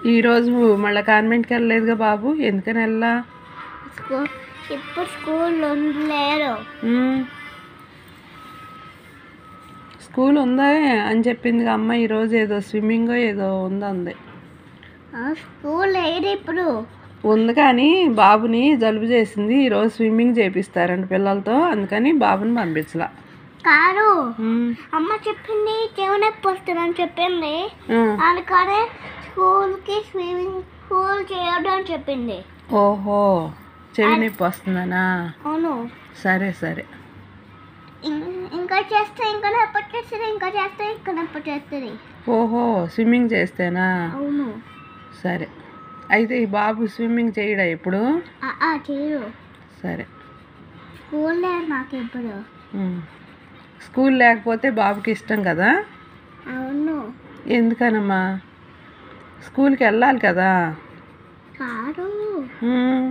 ఈరోజు మళ్ళీ కాన్వెంట్కి వెళ్ళలేదుగా బాబు ఎందుకని వెళ్ళా స్కూల్ ఇప్పుడు స్కూల్ ఉండలేరు మ్మ్. స్కూల్ ఉందా అని చెప్పింది అమ్మ ఈరోజు ఏదో స్విమ్మింగ్ ఏదో ఉందంది ఆ, స్కూల్ లేదు ఇప్పుడు ఉంది కానీ బాబుని జలుబు చేసింది ఈరోజు స్విమ్మింగ్ చేపిస్తారంట పిల్లలతో అందుకని బాబుని పంపించలా కాదు మ్మ్. అమ్మ చెప్పింది చెవి నొప్పి వస్తుందని చెప్పింది మ్మ్. అందుకనే స్కూల్కి స్విమ్మింగ్ పూల్ చేయడం అని చెప్పింది ఓహో చెవి నొప్పి వస్తుందనా అవును సరే సరే ఇం- ఇంకా చేస్తే ఇంకా నొప్పి వచ్చేస్తుంది ఇంకా చేస్తే ఇంకా నొప్పి వచ్చేస్తుంది ఓహో స్విమ్మింగ్ చేస్తేనా అవును సరే అయితే ఈ బాబు స్విమ్మింగ్ చేయడా ఇప్పుడు ఆ, ఆ, చేయరు సరే స్కూల్ లేదు నాకు ఇప్పుడు మ్మ్. స్కూల్ లేకపోతే బాబుకి ఇష్టం కదా అవును ఎందుకనమ్మా స్కూల్కి వెళ్ళాలి కదా కాదు మ్మ్.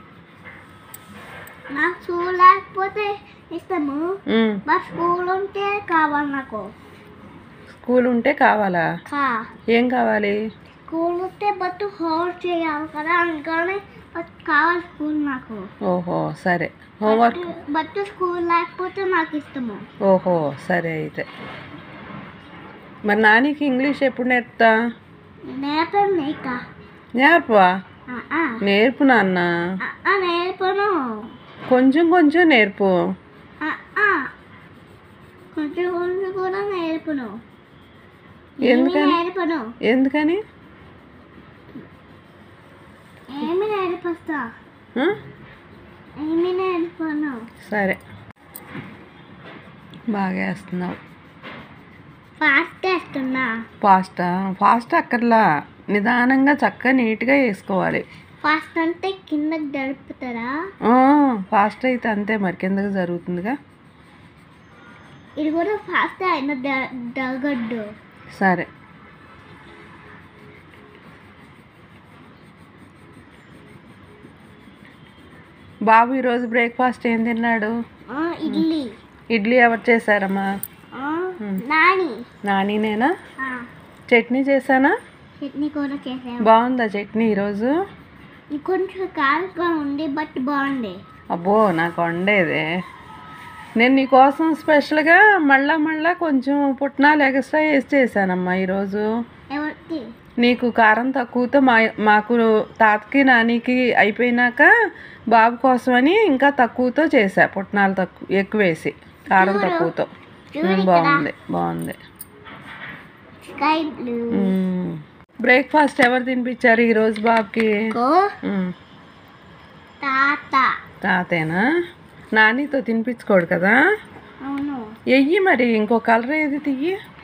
నాకు స్కూల్ లేకపోతే ఇష్టము మ్మ్. మా స్కూల్ ఉంటే కావాలి నాకు స్కూల్ ఉంటే కావాలా కా ఏం కావాలి స్కూల్ ఉంటే బట్టు హోల్ చేయాలి కదా అందుకని బట్ కావాలి స్కూల్ నాకు ఓహో సరే హోంవర్క్ బట్టు స్కూల్ లేకపోతే నాకు ఇష్టము ఓహో సరే అయితే మరి నానికి ఇంగ్లీష్ ఎప్పుడు నేర్పుతా నేర్పను నీక నేర్పవా నేర్పు నాన్న నేర్పను కొంచెం కొంచెం నేర్పు ఆ, ఆ. కొంచెం కొంచెం కూడా నేర్పను ఏమి ఎందుకని? నేర్పను ఎందుకని ఏమి నేర్పిస్తా ఆ? ఏమి నేర్పను సరే బాగా వేస్తున్నావు ఫాస్ట్ వేస్తున్నా ఫాస్టా ఫాస్ట్ అక్కర్లా నిదానంగా చక్కగా నీట్గా వేసుకోవాలి ఫాస్ట్ అంటే కిందకి జరుపుతారా ఆ, ఫాస్ట్ అయితే అంతే మరి కిందకి జరుగుతుందిగా ఇది కూడా ఫాస్ట్ అయిన జరగద్దు సరే బాబు ఈరోజు బ్రేక్ఫాస్ట్ ఏం తిన్నాడు ఆ, ఇడ్లీ ఇడ్లీ ఎవరు చేశారమ్మా ఆ, నాని నానినేనా ఆ, చట్నీ చేశానా చట్నీ కూడా చేసాము బాగుందా చట్నీ ఈరోజు ఇది కొంచెం కారంగా ఉంది బట్ బాగుంది అబ్బో నాకు వండేదే నేను నీకోసం స్పెషల్గా మళ్ళా మళ్ళా కొంచెం పుట్నాలు ఎక్స్ట్రా వేసి చేశానమ్మా ఈరోజు ఎవరికి నీకు కారం తక్కువతో మా మాకు తాతకి నానికి అయిపోయినాక బాబు కోసమని ఇంకా తక్కువతో చేసా పుట్నాలు తక్కువ ఎక్కువ వేసి కారం చూడు. తక్కువతో చూడు ఉమ్, ఇక్కడ. బాగుంది బాగుంది స్కై బ్లూ బ్రేక్ఫాస్ట్ ఎవరు తినిపించారు ఈరోజు బాబుకి కో ఉమ్, తాత తాతేనా నానితో తినిపించుకోడు కదా అవును ఎయ్యి మరి ఇంకో కలర్ ఏది తియ్యి